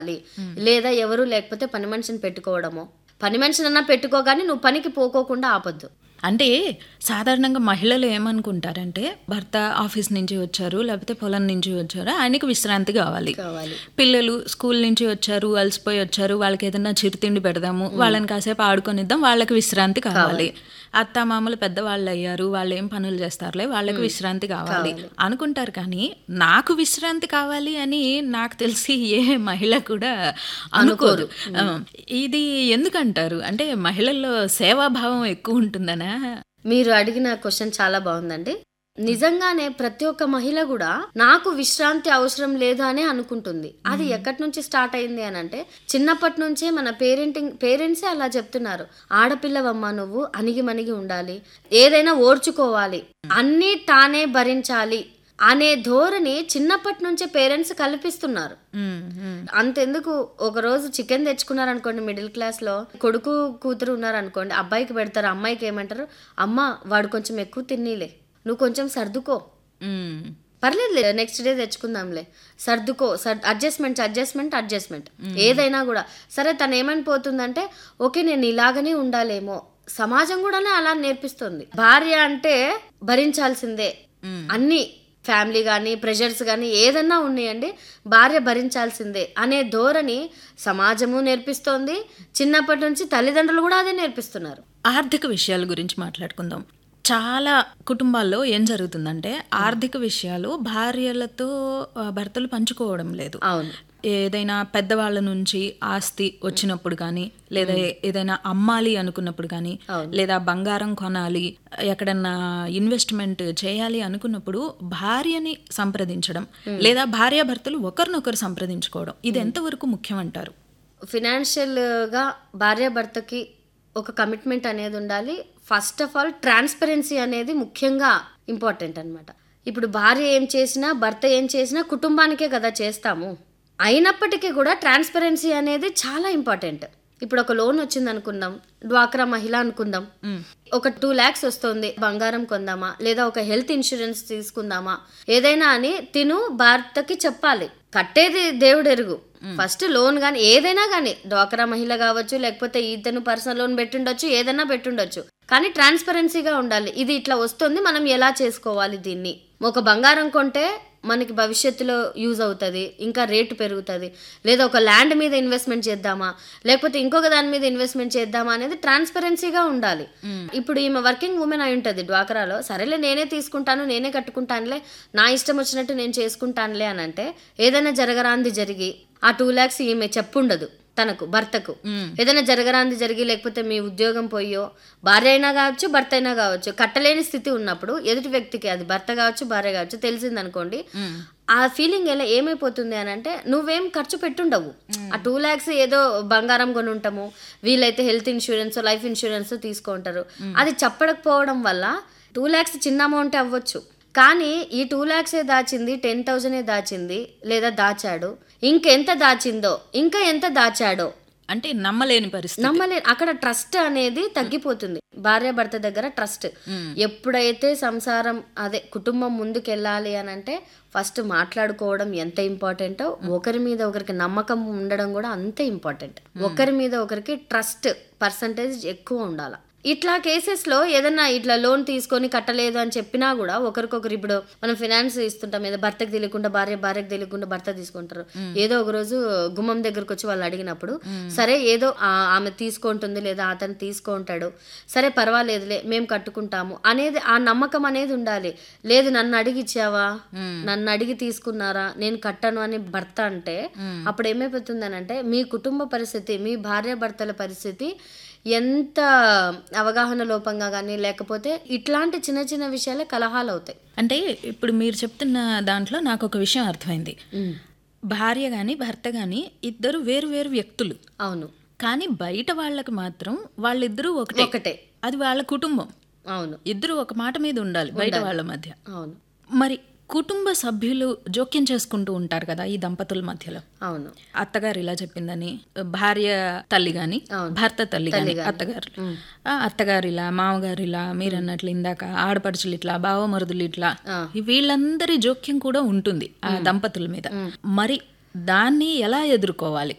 లేదా ఎవరు లేకపోతే పని మనిషిని పెట్టుకోవడమో పని మనిషినన్నా పెట్టుకోగానే నువ్వు పనికి పోకోకుండా ఆపొద్దు అంటే సాధారణంగా మహిళలు ఏమనుకుంటారంటే భర్త ఆఫీస్ నుంచి వచ్చారు లేకపోతే పొలం నుంచి వచ్చారు ఆయనకి విశ్రాంతి కావాలి కావాలి పిల్లలు స్కూల్ నుంచి వచ్చారు అలసిపోయి వచ్చారు వాళ్ళకి ఏదైనా చిరుతిండి పెడదాము వాళ్ళని కాసేపు ఆడుకొనిద్దాం వాళ్ళకి విశ్రాంతి కావాలి అత్త మామలు పెద్దవాళ్ళు అయ్యారు వాళ్ళు ఏం పనులు చేస్తారులే వాళ్ళకి విశ్రాంతి కావాలి అనుకుంటారు కానీ నాకు విశ్రాంతి కావాలి అని నాకు తెలిసి ఏ మహిళ కూడా అనుకోరు ఆ, ఇది ఎందుకంటారు అంటే మహిళల్లో సేవాభావం ఎక్కువ ఉంటుందనా మీరు అడిగిన క్వశ్చన్ చాలా బాగుందండి నిజంగానే ప్రతి ఒక్క మహిళ కూడా నాకు విశ్రాంతి అవసరం లేదు అనే అనుకుంటుంది అది ఎక్కడి నుంచి స్టార్ట్ అయింది అని అంటే చిన్నప్పటి నుంచే మన పేరెంటింగ్ పేరెంట్సే అలా చెప్తున్నారు ఆడపిల్లవమ్మ నువ్వు అణిగి మణిగి ఉండాలి ఏదైనా ఓర్చుకోవాలి అన్నీ తానే భరించాలి అనే ధోరణి చిన్నప్పటి నుంచే పేరెంట్స్ కల్పిస్తున్నారు ఉమ్, ఉమ్. అంతెందుకు ఒక రోజు చికెన్ తెచ్చుకున్నారు అనుకోండి మిడిల్ క్లాస్ లో కొడుకు కూతురు ఉన్నారు అనుకోండి అబ్బాయికి పెడతారు అమ్మాయికి ఏమంటారు అమ్మ వాడు కొంచెం ఎక్కువ తిన్నీలే నువ్వు కొంచెం సర్దుకో ఉమ్. పర్లేదులే నెక్స్ట్ డే తెచ్చుకుందాంలే సర్దుకో సర్ అడ్జస్ట్మెంట్ అడ్జస్ట్మెంట్ అడ్జస్ట్మెంట్ ఏదైనా కూడా సరే తను ఏమని పోతుందంటే ఓకే నేను ఇలాగనే ఉండాలేమో సమాజం కూడానే అలా నేర్పిస్తుంది భార్య అంటే భరించాల్సిందే అన్ని ఫ్యామిలీ కానీ ప్రెషర్స్ కానీ ఏదన్నా ఉన్నాయండి భార్య భరించాల్సిందే అనే ధోరణి సమాజము నేర్పిస్తోంది చిన్నప్పటి నుంచి తల్లిదండ్రులు కూడా అదే నేర్పిస్తున్నారు ఆర్థిక విషయాల గురించి మాట్లాడుకుందాం చాలా కుటుంబాల్లో ఏం జరుగుతుందంటే ఆర్థిక విషయాలు భార్యలతో ఆ, భర్తలు పంచుకోవడం లేదు అవును ఏదైనా పెద్దవాళ్ళ నుంచి ఆస్తి వచ్చినప్పుడు కానీ లేదా ఏదైనా అమ్మాలి అనుకున్నప్పుడు కానీ లేదా బంగారం కొనాలి ఎక్కడన్నా ఇన్వెస్ట్మెంట్ చేయాలి అనుకున్నప్పుడు భార్యని సంప్రదించడం లేదా భార్యాభర్తలు ఒకరినొకరు సంప్రదించుకోవడం ఇది ఎంతవరకు ముఖ్యం అంటారు ఫినాన్షియల్గా భార్యాభర్తకి ఒక కమిట్మెంట్ అనేది ఉండాలి ఫస్ట్ ఆఫ్ ఆల్ ట్రాన్స్పరెన్సీ అనేది ముఖ్యంగా ఇంపార్టెంట్ అన్నమాట ఇప్పుడు భార్య ఏం చేసినా భర్త ఏం చేసినా కుటుంబానికే కదా చేస్తాము అయినప్పటికీ కూడా ట్రాన్స్పరెన్సీ అనేది చాలా ఇంపార్టెంట్ ఇప్పుడు ఒక లోన్ వచ్చింది అనుకుందాం డ్వాక్రా మహిళ అనుకుందాం ఒక టూ ల్యాక్స్ వస్తుంది బంగారం కొందామా లేదా ఒక హెల్త్ ఇన్సూరెన్స్ తీసుకుందామా ఏదైనా అని తిను భర్తకి చెప్పాలి కట్టేది దేవుడు ఎరుగు ఫస్ట్ లోన్ కానీ ఏదైనా కానీ డ్వాక్రా మహిళ కావచ్చు లేకపోతే ఇతను పర్సనల్ లోన్ పెట్టుండొచ్చు ఏదైనా పెట్టుండొచ్చు కానీ ట్రాన్స్పరెన్సీగా ఉండాలి ఇది ఇట్లా వస్తుంది మనం ఎలా చేసుకోవాలి దీన్ని ఒక బంగారం కొంటే మనకి భవిష్యత్తులో యూజ్ అవుతుంది ఇంకా రేటు పెరుగుతుంది లేదా ఒక ల్యాండ్ మీద ఇన్వెస్ట్మెంట్ చేద్దామా లేకపోతే ఇంకొక దాని మీద ఇన్వెస్ట్మెంట్ చేద్దామా అనేది ట్రాన్స్పరెన్సీగా ఉండాలి ఇప్పుడు ఈమె వర్కింగ్ ఉమెన్ అయి ఉంటుంది డ్వాక్రాలో సరేలే నేనే తీసుకుంటాను నేనే కట్టుకుంటానులే నా ఇష్టం వచ్చినట్టు నేను చేసుకుంటానులే అని అంటే ఏదైనా జరగరాంది జరిగి ఆ టూ ల్యాక్స్ ఈమె చెప్పుండదు తనకు భర్తకు ఏదైనా జరగరాంది జరిగి లేకపోతే మీ ఉద్యోగం పోయో భార్య అయినా కావచ్చు భర్త అయినా కావచ్చు కట్టలేని స్థితి ఉన్నప్పుడు ఎదుటి వ్యక్తికి అది భర్త కావచ్చు భార్య కావచ్చు తెలిసిందనుకోండి ఆ ఫీలింగ్ ఎలా ఏమైపోతుంది అని అంటే నువ్వేం ఖర్చు పెట్టుండవు ఆ టూ ల్యాక్స్ ఏదో బంగారం కొని ఉంటాము వీళ్ళైతే హెల్త్ ఇన్సూరెన్స్ లైఫ్ ఇన్సూరెన్స్ తీసుకుంటారు అది చెప్పడకపోవడం వల్ల టూ ల్యాక్స్ చిన్న అమౌంట్ అవ్వచ్చు కానీ ఈ టూ ల్యాక్సే దాచింది టెన్ థౌజండే దాచింది లేదా దాచాడు ఇంకెంత దాచిందో ఇంకా ఎంత దాచాడో అంటే నమ్మలేని పరిస్థితి నమ్మలే అక్కడ ట్రస్ట్ అనేది తగ్గిపోతుంది భార్య భర్త దగ్గర ట్రస్ట్ ఎప్పుడైతే సంసారం అదే కుటుంబం ముందుకెళ్ళాలి అని అంటే ఫస్ట్ మాట్లాడుకోవడం ఎంత ఇంపార్టెంటో ఒకరి మీద ఒకరికి నమ్మకం ఉండడం కూడా అంతే ఇంపార్టెంట్ ఒకరి మీద ఒకరికి ట్రస్ట్ పర్సంటేజ్ ఎక్కువ ఉండాలి ఇట్లా కేసెస్ లో ఏదన్నా ఇట్లా లోన్ తీసుకొని కట్టలేదు అని చెప్పినా కూడా ఒకరికొకరు ఇప్పుడు మనం ఫినాన్స్ ఇస్తుంటాం ఏదో భర్తకు తెలియకుండా భార్య భార్యకు తెలియకుండా భర్త తీసుకుంటారు ఏదో ఒక రోజు గుమ్మం దగ్గరకు వచ్చి వాళ్ళు అడిగినప్పుడు సరే ఏదో ఆ- ఆమె తీసుకుంటుంది లేదా అతను తీసుకుంటాడు సరే పర్వాలేదులే మేము కట్టుకుంటాము అనేది ఆ నమ్మకం అనేది ఉండాలి లేదు నన్ను అడిగి ఇచ్చావా నన్ను అడిగి తీసుకున్నారా నేను కట్టను అని భర్త అంటే అప్పుడు ఏమైపోతుందనంటే మీ కుటుంబ పరిస్థితి మీ భార్య భర్తల పరిస్థితి ఎంత అవగాహన లోపంగా కానీ లేకపోతే ఇట్లాంటి చిన్న చిన్న విషయాలే కలహాలు అవుతాయి అంటే ఇప్పుడు మీరు చెప్తున్న దాంట్లో నాకు ఒక విషయం అర్థమైంది భార్య కానీ భర్త కానీ ఇద్దరు వేరు వేరు వ్యక్తులు అవును కానీ బయట వాళ్ళకి మాత్రం వాళ్ళిద్దరూ ఒకటే ఒకటే అది వాళ్ళ కుటుంబం అవును ఇద్దరు ఒక మాట మీద ఉండాలి బయట వాళ్ళ మధ్య అవును మరి కుటుంబ సభ్యులు జోక్యం చేసుకుంటూ ఉంటారు కదా ఈ దంపతుల మధ్యలో అవును అత్తగారు ఇలా చెప్పిందని భార్య తల్లి గాని భర్త తల్లి గాని అత్తగారు ఆ, అత్తగారు ఇలా మామగారు ఇలా మీరు అన్నట్లు ఇందాక ఆడపడుచులు ఇట్లా బావమరుదులు ఇట్లా ఈ వీళ్ళందరి జోక్యం కూడా ఉంటుంది ఆ దంపతుల మీద మరి దాన్ని ఎలా ఎదుర్కోవాలి